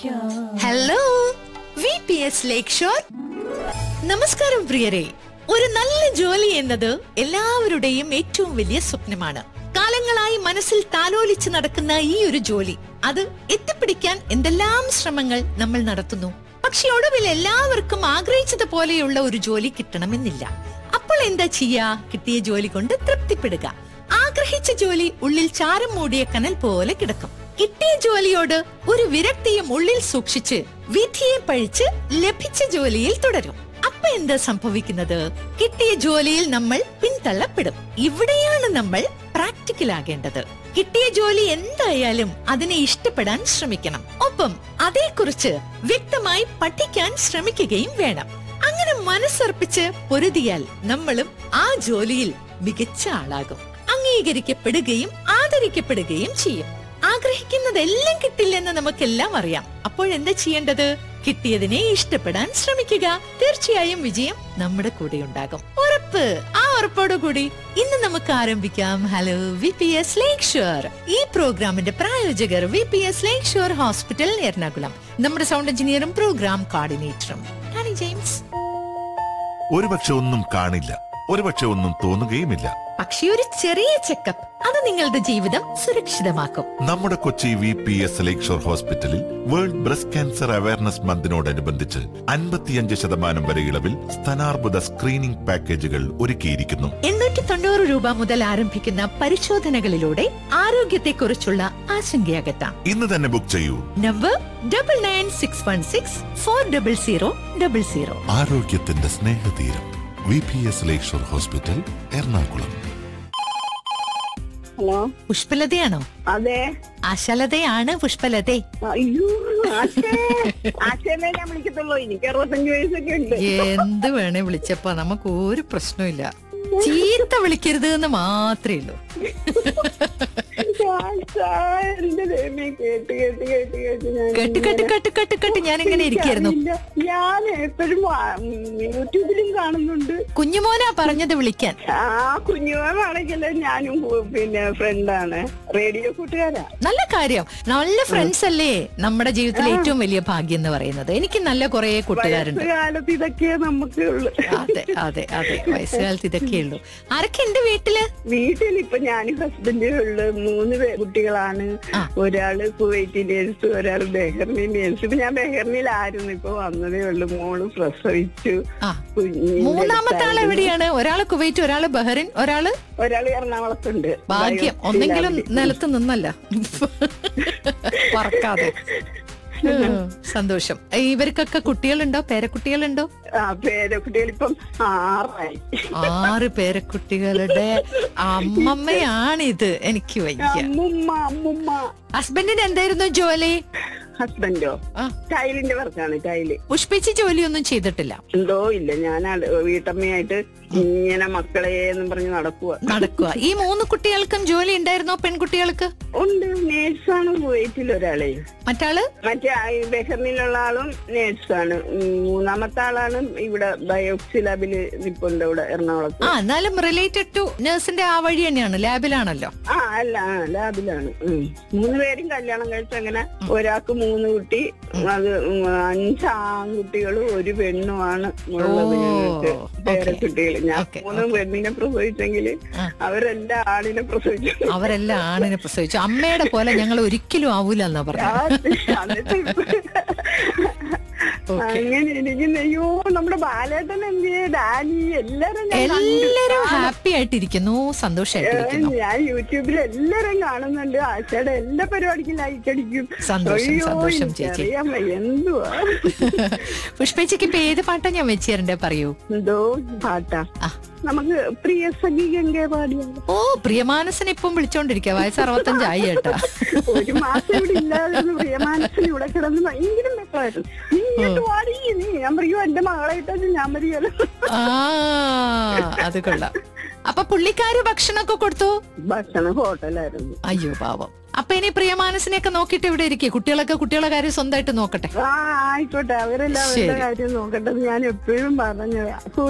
Hello V P S Lakeshore നമസ്കാരം പ്രിയരെ ഒരു നല്ല ജോലി എന്നത് എല്ലാവരുടെയും ഏറ്റവും വലിയ സ്വപ്നമാണ് കാലങ്ങളായി മനസ്സിൽ താലോലിച്ച് നടക്കുന്ന ഈ ഒരു ജോലി അത് എത്തിപ്പിടിക്കാൻ എന്തെല്ലാം ശ്രമങ്ങൾ നമ്മൾ നടത്തുന്നു പക്ഷെ ഒടുവിൽ എല്ലാവർക്കും ആഗ്രഹിച്ചതുപോലെയുള്ള ഒരു ജോലി കിട്ടണമെന്നില്ല അപ്പോൾ എന്താ ചെയ്യാ കിട്ടിയ ജോലി കൊണ്ട് തൃപ്തിപ്പെടുക ആഗ്രഹിച്ച ജോലി ഉള്ളിൽ ചാരം മൂടിയ കനൽ പോലെ കിടക്കും കിട്ടിയ ജോലിയോട് ഒരു വിരക്തിയും ഉള്ളിൽ സൂക്ഷിച്ച് വിധിയെ പഴിച്ച് ലഭിച്ച ജോലിയിൽ തുടരും അപ്പൊ എന്താ സംഭവിക്കുന്നത് കിട്ടിയ ജോലിയിൽ നമ്മൾ പിന്തള്ളപ്പെടും ഇവിടെയാണ് നമ്മൾ പ്രാക്ടിക്കൽ ആകേണ്ടത് കിട്ടിയ ജോലി എന്തായാലും അതിനെ ഇഷ്ടപ്പെടാൻ ശ്രമിക്കണം ഒപ്പം അതേക്കുറിച്ച് വ്യക്തമായി പഠിക്കാൻ ശ്രമിക്കുകയും വേണം അങ്ങനെ മനസ്സർപ്പിച്ച് പൊരുതിയാൽ നമ്മളും ആ ജോലിയിൽ മികച്ച ആളാകും അംഗീകരിക്കപ്പെടുകയും ആദരിക്കപ്പെടുകയും ചെയ്യും ആഗ്രഹിക്കുന്നതെല്ലാം കിട്ടില്ലെന്ന് നമുക്കെല്ലാം അറിയാം അപ്പോൾ എന്താ ചെയ്യേണ്ടത് കിട്ടിയതിനെ ഇഷ്ടപ്പെടാൻ ശ്രമിക്കുക തീർച്ചയായും വിജയം നമ്മുടെ കൂടെ ഉണ്ടാകും ഉറപ്പ് ആ ഉറപ്പോടുകൂടി ഇന്ന് നമുക്ക് ആരംഭിക്കാം hello V P S Lakeshore ഈ പ്രോഗ്രാമിന്റെ പ്രായോജകർ V P S Lakeshore hospital Ernakulam നമ്മുടെ സൗണ്ട് എഞ്ചിനീയറും പ്രോഗ്രാം കോർഡിനേറ്ററും ഹാനി ജെയിംസ് ഒരുപക്ഷെ ഒന്നും കാണില്ല ഒരുപക്ഷെ ഒന്നും തോന്നുകയുമില്ല പക്ഷേ ഒരു ചെറിയ ചെക്കപ്പ് അത് നിങ്ങളുടെ ജീവിതം സുരക്ഷിതമാക്കും നമ്മുടെ Kochi V P S Lakeshore ഹോസ്പിറ്റലിൽ വേൾഡ് ബ്രസ്റ്റ് ക്യാൻസർ അവയർനെസ് മന്തിനോടനുബന്ധിച്ച് അൻപത്തിയഞ്ച് ശതമാനം വരെ ഇളവിൽ സ്ഥാനാർബുദ സ്ക്രീനിംഗ് പാക്കേജുകൾ ഒരുക്കിയിരിക്കുന്നു എണ്ണൂറ്റി തൊണ്ണൂറ് രൂപ മുതൽ ആരംഭിക്കുന്ന പരിശോധനകളിലൂടെ ആരോഗ്യത്തെക്കുറിച്ചുള്ള ആശങ്കയകറ്റാം ഇന്ന് തന്നെ ബുക്ക് ചെയ്യൂ number double nine six one six four double zero double zero ആരോഗ്യത്തിന്റെ സ്നേഹതീരം V P S Lakeshore hospital Ernakulam hello പുഷ്പലതയാണോ അതെ ആശാലതയാണ് പുഷ്പലതേ അയ്യോ ആശേ ആശേനെ ഞാൻ വിളിക്കത്തുള്ളൂ എനിക്ക് അറുപത്തഞ്ച് വയസ്സൊക്കെ ഉണ്ട് എന്ത് വേണേ വിളിച്ചപ്പോ നമുക്ക് ഒരു പ്രശ്നമില്ല ചീത്ത വിളിക്കരുത് എന്ന് മാത്രമേ ഉള്ളൂ ആശാ, എന്റെ ദൈവമേ, കേട്ട് കേട്ട് കേട്ട് കേട്ട് ഞാൻ കെട്ട് കെട്ട് കെട്ട് കെട്ട് കെട്ട് ഞാൻ ഇങ്ങനെ ഇരിക്കായിരുന്നു എനിക്കറിയില്ല. ഞാൻ എപ്പോഴും യൂട്യൂബിലും കാണുന്നുണ്ട് കുഞ്ഞുമോനാ പറഞ്ഞത് വിളിക്കാൻ ആ കുഞ്ഞുമാണെങ്കിൽ ഞാനും കു- പിന്നെ ഫ്രണ്ടാണ് റേഡിയോ കൂട്ടുകാരാ നല്ല കാര്യം നല്ല ഫ്രണ്ട്സ് അല്ലേ നമ്മുടെ ജീവിതത്തിലെ ഏറ്റവും വലിയ ഭാഗ്യം എന്ന് പറയുന്നത് എനിക്ക് നല്ല കുറെ കൂട്ടുകാരുണ്ട് കാലത്ത് ഇതൊക്കെ നമുക്ക് ഉള്ളു അതെ അതെ അതെ വയസ്സുകാലത്ത് ഇതൊക്കെ ഉള്ളൂ ആരൊക്കെ ഉണ്ട് വീട്ടില് വീട്ടിൽ ഇപ്പൊ ഞാനും ഹസ്ബൻഡേ ഉള്ളു മൂന്ന് പേ- കുട്ടികളാണ് ആ. ഒരാള് കുവൈറ്റി നേഴ്സ് ഒരാള് ബെഹർണി നേഴ്സ് ഇപ്പൊ ഞാൻ ബെഹർണിയിലായിരുന്നു ഇപ്പൊ വന്നതേ ഉള്ളു മോള് പ്രസവിച്ചു ആ കുഞ്ഞിന്റെ മൂന്നാമത്തെ ആൾ അടുത്തായിരുന്നു. എവിടെയാണ് ഒരാള് കുവൈറ്റ് ഒരാള് ബഹറിൻ ഒരാള് ഒരാള് എറണാകുളത്തുണ്ട് ഭാഗ്യം ബയോ ഒന്നെങ്കിലും ലാബില്. നിലത്ത് നിന്നല്ല പറക്കാതെ ഉം, സന്തോഷം ഇവർക്കൊക്കെ കുട്ടികളുണ്ടോ പേരക്കുട്ടികളുണ്ടോ ആ പേരക്കുട്ടികൾ ഇപ്പം ആറായി ആറ് പേരക്കുട്ടികളുടെ അമ്മമ്മയാണിത് എനിക്ക് വയ്യ അമ്മുമ്മ അമ്മുമ്മ ഹസ്ബൻഡിന് എന്തായിരുന്നു ജോലി ഹസ്ബൻഡോ ആ ടൈലിന്റെ വർക്കാണ് ടൈല് പുഷ്പിച്ച് ജോലിയൊന്നും ചെയ്തിട്ടില്ല എന്തോ ഇല്ല ഞാൻ ആള് വീട്ടമ്മയായിട്ട് ഇങ്ങനെ മക്കളെ എന്നും പറഞ്ഞ് നടക്കുക നടക്കുക ഈ മൂന്ന് കുട്ടികൾക്കും ജോലി ഉണ്ടായിരുന്നോ പെൺകുട്ടികൾക്ക് ഉണ്ട് നേഴ്സാണ് കുവൈറ്റിൽ ഒരാളെ മറ്റാള് മറ്റേ ആ ഈ ബെഹറിനിലുള്ള ആളും നേഴ്സാണ് ഉം, മൂന്നാമത്തെ ആളാണ് ഇവിടെ ബയോക്സി ലാബില് നിപ്പുണ്ട് ഇവിടെ എറണാകുളത്ത് ആ എന്നാലും റിലേറ്റഡ് ടു നഴ്സിന്റെ ആ വഴി തന്നെയാണ് ലാബിലാണല്ലോ ആ അല്ല ആ ലാബിലാണ് ഉം. മൂന്ന് പേരും കല്യാണം കഴിച്ച് അങ്ങനെ ഒരാൾക്ക് മൂന്ന് കുട്ടി അത് ഉം, അഞ്ച് ആൺകുട്ടികളും ഒരു പെണ്ണുമാണ് ഉള്ളത് ഓ, ഞങ്ങൾക്ക് വേറെ okay. കുട്ടികൾ ഞാൻ Okay, മൂന്ന് പെണ്ണിനെ പ്രസവിച്ചെങ്കിൽ ആ. അവരെല്ലാം ആണിനെ പ്രസവിച്ചു അവരെല്ലാം ആണിനെ പ്രസവിച്ചു അമ്മയുടെ പോലെ ഞങ്ങൾ ഒരിക്കലും ആവൂല എന്നാ പറഞ്ഞു ആ, എന്നിട്ട് ഇപ്പൊ- Okay. അങ്ങനെ ഇരിക്കുന്ന അയ്യോ നമ്മുടെ ബാലേട്ടൻ എന്ത് ചെയ്യ, ഡാനി എല്ലാരും ഞാൻ കണ്ടു. എല്ലാരും ഹാപ്പി ആയിട്ടിരിക്കുന്നു സന്തോഷായിട്ടിരിക്കുന്നു ഞാൻ യൂട്യൂബിൽ എല്ലാരും കാണുന്നുണ്ട് ആശയുടെ എല്ലാ പരിപാടിക്കും ലൈക്ക് അടിക്കും സന്തോഷം, അയ്യോ, സന്തോഷം ചേച്ചി. എനിക്കറിയാൻ വയ്യ, എന്തുവാ പുഷ്പേച്ചിക്ക് ഇപ്പൊ ഏത് പാട്ടാ ഞാൻ വെച്ചേരണ്ടേ പറയൂ എന്തോ പാട്ടാ ആ. നമുക്ക് പ്രിയ സഖി ഗംഗ പാടിയാണ് ഓ പ്രിയമാനസൻ ഇപ്പം വിളിച്ചോണ്ടിരിക്കുക വയസ്സ് അറുപത്തഞ്ചായി കേട്ടാ ഒരു മാസം ഇവിടെ ഇല്ലാതിരുന്നു പ്രിയമാനസിന് ഇവിടെ കിടന്ന് ഭയങ്കര മെച്ചമായിരുന്നു നീ ഇങ്ങോട്ട് പാടി നീ ഞാൻ പറയൂ എന്റെ മകളെ ഇട്ടത് ഞാൻ മതിയല്ലോ ആ അത് കൊള്ളാം അപ്പൊ പുള്ളിക്കാര് ഭക്ഷണമൊക്കെ കൊടുത്തു ഭക്ഷണം ഹോട്ടലായിരുന്നു അയ്യോ പാവം അപ്പൊ ഇനി പ്രിയമാനസിനെയൊക്കെ നോക്കിയിട്ട് ഇവിടെ ഇരിക്കുക കുട്ടികളൊക്കെ കുട്ടികളെ കാര്യം സ്വന്തമായിട്ട് നോക്കട്ടെ ആ ആയിക്കോട്ടെ അവരെല്ലാം അവരുടെ ശരി. കാര്യം നോക്കട്ടെ ഞാൻ എപ്പോഴും പറഞ്ഞതാ